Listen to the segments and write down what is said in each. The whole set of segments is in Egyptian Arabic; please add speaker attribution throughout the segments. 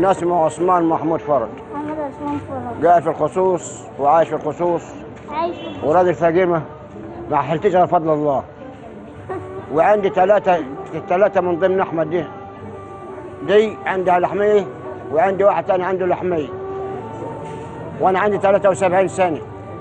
Speaker 1: أنا اسمه عثمان محمود فرج
Speaker 2: محمد عثمان فرج
Speaker 1: قاعد في الخصوص وعايش في الخصوص
Speaker 2: عايش في
Speaker 1: وراجل فقير ما ما حلتش على فضل الله وعندي ثلاثة ثلاثة من ضمن أحمد دي دي عندها لحمية وعندي واحد ثاني عنده لحمية وأنا عندي 73 سنة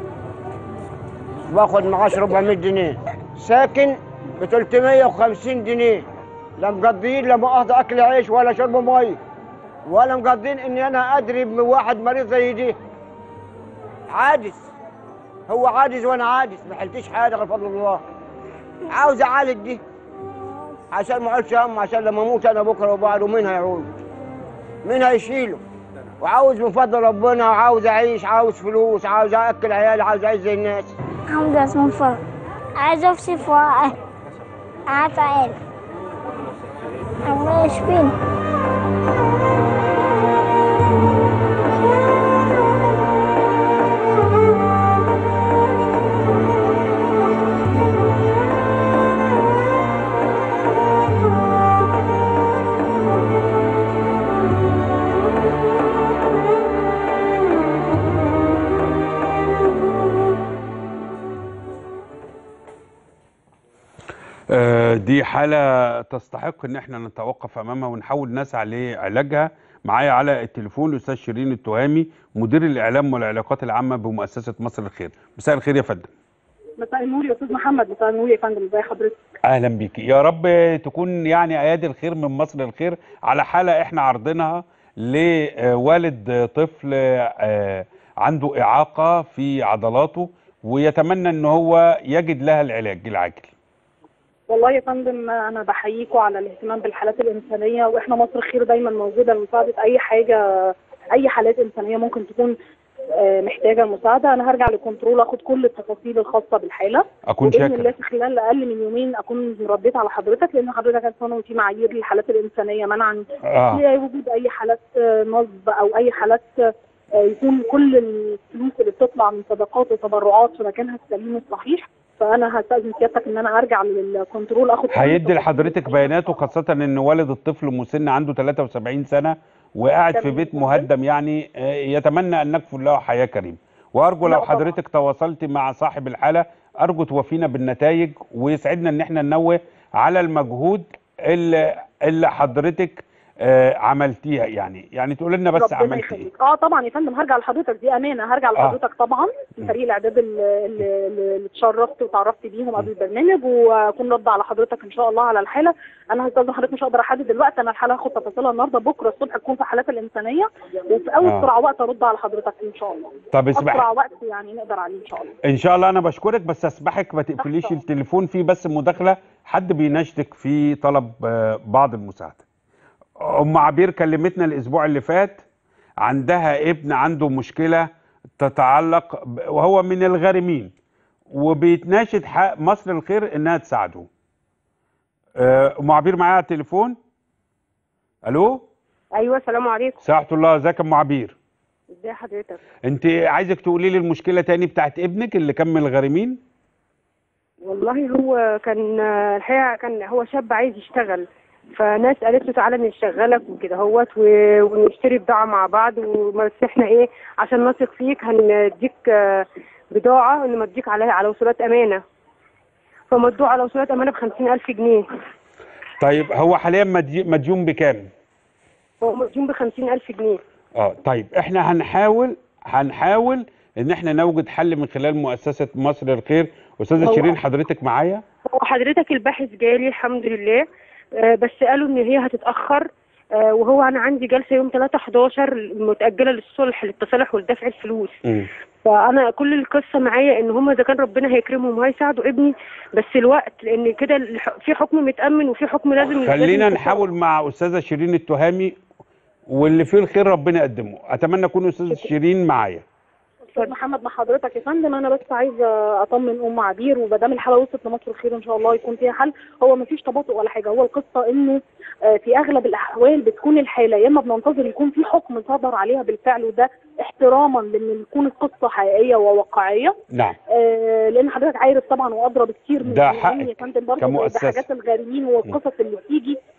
Speaker 1: باخد معاش 400 جنيه ساكن ب 350 جنيه لا مقضيين لا مؤاخذة أكل عيش ولا شرب مي ولا مقضين إني أنا أدري بواحد مريض زي دي عاجز هو عاجز وانا عاجز ما حلتش حاجه غير فضل الله عاوز اعالج دي عشان ما اقولش هم عشان لما اموت انا بكره وبعده مين هيعود مين هيشيله وعاوز من فضل ربنا وعاوز اعيش عاوز فلوس عاوز اكل عيالي عاوز اعيش زي الناس
Speaker 2: محمد عثمان فرج عايز أوصف وأعرف عيل الله يشفيني
Speaker 3: آه، دي حالة تستحق ان احنا نتوقف امامها ونحاول نسعى لعلاجها معايا على التليفون الاستاذ شيرين التهامي مدير الاعلام والعلاقات العامة بمؤسسة مصر الخير مساء الخير يا فندم
Speaker 4: مساء النور يا استاذ محمد مساء النور يا فندم ازي حضرتك
Speaker 3: اهلا بيك يا رب تكون يعني ايادي الخير من مصر الخير على حالة احنا عرضناها لوالد طفل آه، عنده اعاقة في عضلاته ويتمنى ان هو يجد لها العلاج العاجل
Speaker 4: والله يا فندم انا بحييكم على الاهتمام بالحالات الانسانيه واحنا مصر خير دايما موجوده لمساعده اي حاجه اي حالات انسانيه ممكن تكون آه، محتاجه مساعده انا هرجع للكنترول اخد كل التفاصيل الخاصه بالحاله
Speaker 3: اكون
Speaker 4: باذن
Speaker 3: شاكر
Speaker 4: الله في خلال اقل من يومين اكون رديت على حضرتك لان حضرتك عارف ان في معايير للحالات الانسانيه منعا
Speaker 3: اه
Speaker 4: لوجود اي حالات آه، نصب او اي حالات آه، يكون كل الفلوس اللي بتطلع من صدقات وتبرعات في مكانها السليم الصحيح فانا هستاذن سيادتك ان انا ارجع للكنترول اخد كل
Speaker 3: هيدي
Speaker 4: التفاصيل.
Speaker 3: لحضرتك بياناته خاصة ان والد الطفل مسن عنده 73 سنة وقاعد في
Speaker 4: تمام.
Speaker 3: بيت مهدم يعني آه، يتمنى ان نكفل له حياة كريمة وارجو
Speaker 4: لا
Speaker 3: لو
Speaker 4: طبعا.
Speaker 3: حضرتك تواصلت مع صاحب الحالة ارجو توفينا بالنتائج ويسعدنا ان احنا ننوه على المجهود اللي, اللي حضرتك آه، عملتيها يعني يعني تقول لنا بس
Speaker 4: ربنا
Speaker 3: عملتي ايه
Speaker 4: يخليك اه طبعا يا فندم هرجع لحضرتك دي امانه هرجع لحضرتك طبعا في
Speaker 3: م.
Speaker 4: فريق الاعداد اللي, اللي اللي اتشرفت وتعرفت بيهم قبل البرنامج واكون رد على حضرتك ان شاء الله على الحاله انا هستاذن حضرتك مش هقدر احدد دلوقتي انا الحاله هاخد تفاصيلها النهارده بكره الصبح تكون في الحالات الانسانيه وفي اول
Speaker 3: آه.
Speaker 4: اسرع وقت ارد على حضرتك ان شاء الله
Speaker 3: طب
Speaker 4: اسرع
Speaker 3: اسمح
Speaker 4: وقت يعني نقدر عليه ان شاء الله
Speaker 3: ان شاء الله انا بشكرك بس اسمحك ما تقفليش
Speaker 4: طبعا.
Speaker 3: التليفون في بس مداخله حد بيناشدك في طلب آه، بعض المساعده ام عبير كلمتنا الاسبوع اللي فات عندها ابن عنده مشكله تتعلق ب- وهو من الغارمين وبيتناشد حق مصر الخير انها تساعده آه، ام عبير معايا على التليفون الو
Speaker 5: ايوه السلام عليكم
Speaker 3: ساعة الله ازيك يا ام عبير
Speaker 5: ازي حضرتك
Speaker 3: انت عايزك تقولي لي المشكله تاني بتاعت ابنك اللي كان من الغارمين
Speaker 5: والله هو كان الحقيقه كان هو شاب عايز يشتغل فناس قالت له تعالى نشغلك وكده هوت و- ونشتري بضاعه مع بعض وبس احنا ايه عشان نثق فيك هنديك آه، بضاعه نمضيك عليها على وصولات امانه فمدوه على وصولات امانه ب ألف جنيه
Speaker 3: طيب هو حاليا مدي- مديون بكام
Speaker 5: هو مديون ب ألف جنيه
Speaker 3: اه طيب احنا هنحاول هنحاول ان احنا نوجد حل من خلال مؤسسه مصر الخير استاذه
Speaker 5: هو-
Speaker 3: شيرين حضرتك معايا
Speaker 5: هو حضرتك الباحث جالي الحمد لله آه، بس قالوا ان هي هتتاخر آه، وهو انا عندي جلسه يوم 3 11 متاجله للصلح للتصالح ولدفع الفلوس
Speaker 3: مم.
Speaker 5: فانا كل القصه معايا ان هم اذا كان ربنا هيكرمهم وهيساعدوا ابني بس الوقت لان كده الح- في حكم متامن وفي حكم لازم
Speaker 3: خلينا
Speaker 5: لازم يتطبق.
Speaker 3: نحاول مع استاذه شيرين التهامي واللي فيه الخير ربنا يقدمه اتمنى اكون استاذه شيرين معايا
Speaker 4: استاذ محمد مع حضرتك يا فندم انا بس عايزه اطمن ام عبير وما دام الحاله وصلت لمصر الخير ان شاء الله يكون فيها حل هو ما فيش تباطؤ ولا حاجه هو القصه انه آه، في اغلب الاحوال بتكون الحاله يا اما بننتظر يكون في حكم صدر عليها بالفعل وده احتراما لان تكون القصه حقيقيه وواقعيه
Speaker 3: نعم
Speaker 4: آه، لان حضرتك عارف طبعا وادرى بكتير من
Speaker 3: ده
Speaker 4: من
Speaker 3: حقك
Speaker 4: يا فندم برضه
Speaker 3: كمؤسسة.
Speaker 4: بحاجات الغارمين والقصص اللي بتيجي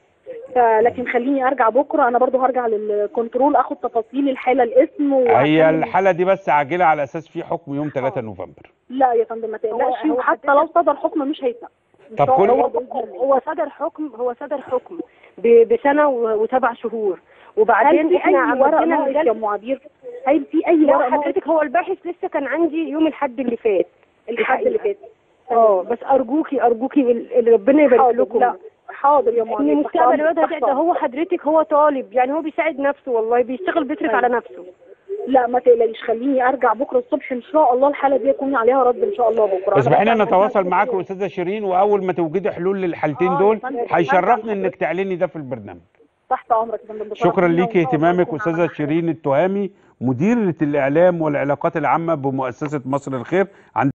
Speaker 4: فلكن خليني ارجع بكره انا برضو هرجع للكنترول اخد تفاصيل الحاله الاسم
Speaker 3: هي
Speaker 4: وأكمل-
Speaker 3: الحاله دي بس عاجله على اساس في حكم يوم 3 نوفمبر
Speaker 4: لا يا فندم ما تقلقش
Speaker 5: هو
Speaker 4: وحتى لو صدر حكم مش هيتنقل إن
Speaker 3: طب
Speaker 4: شاء
Speaker 3: كل-
Speaker 4: الله
Speaker 5: هو
Speaker 4: بإذن الله.
Speaker 5: هو صدر حكم هو صدر حكم ب- بسنه و- وسبع شهور
Speaker 4: هل
Speaker 5: وبعدين
Speaker 4: في
Speaker 5: احنا
Speaker 4: اي ورق
Speaker 5: عملنا
Speaker 4: ناقص يا
Speaker 5: المجال
Speaker 4: ام عبير هل في اي
Speaker 5: لا
Speaker 4: ورق ناقص
Speaker 5: حضرتك هو الباحث لسه كان عندي يوم الاحد اللي فات
Speaker 4: الحد اللي فات
Speaker 5: اه بس ارجوكي ارجوكي ال- ال- ربنا يبارك
Speaker 4: حاضر
Speaker 5: لكم
Speaker 4: لا حاضر يا ام
Speaker 5: ان
Speaker 4: عبير تحت
Speaker 5: مستقبل
Speaker 4: أمرك،
Speaker 5: الواد
Speaker 4: تحت
Speaker 5: ده هو حضرتك هو طالب يعني هو بيساعد نفسه والله بيشتغل بيصرف
Speaker 4: أيوة.
Speaker 5: على نفسه
Speaker 4: لا ما تقلقيش خليني ارجع بكره الصبح ان شاء الله الحاله دي يكون عليها رد ان شاء الله بكره
Speaker 3: اسمحي
Speaker 4: أنا
Speaker 3: لنا
Speaker 4: بس
Speaker 3: نتواصل
Speaker 4: عشان
Speaker 3: معاك
Speaker 4: كده-
Speaker 3: استاذه شيرين واول ما توجدي حلول للحالتين
Speaker 4: آه،
Speaker 3: دول
Speaker 4: يا فندم.
Speaker 3: هيشرفني انك تعلني ده في البرنامج
Speaker 4: تحت امرك يا فندم بشرف
Speaker 3: شكرا
Speaker 4: لينا
Speaker 3: ليكي
Speaker 4: وإن شاء الله
Speaker 3: اهتمامك
Speaker 4: نكون
Speaker 3: استاذه
Speaker 4: عملنا
Speaker 3: شيرين التهامي مديره الاعلام والعلاقات العامه بمؤسسه مصر الخير عند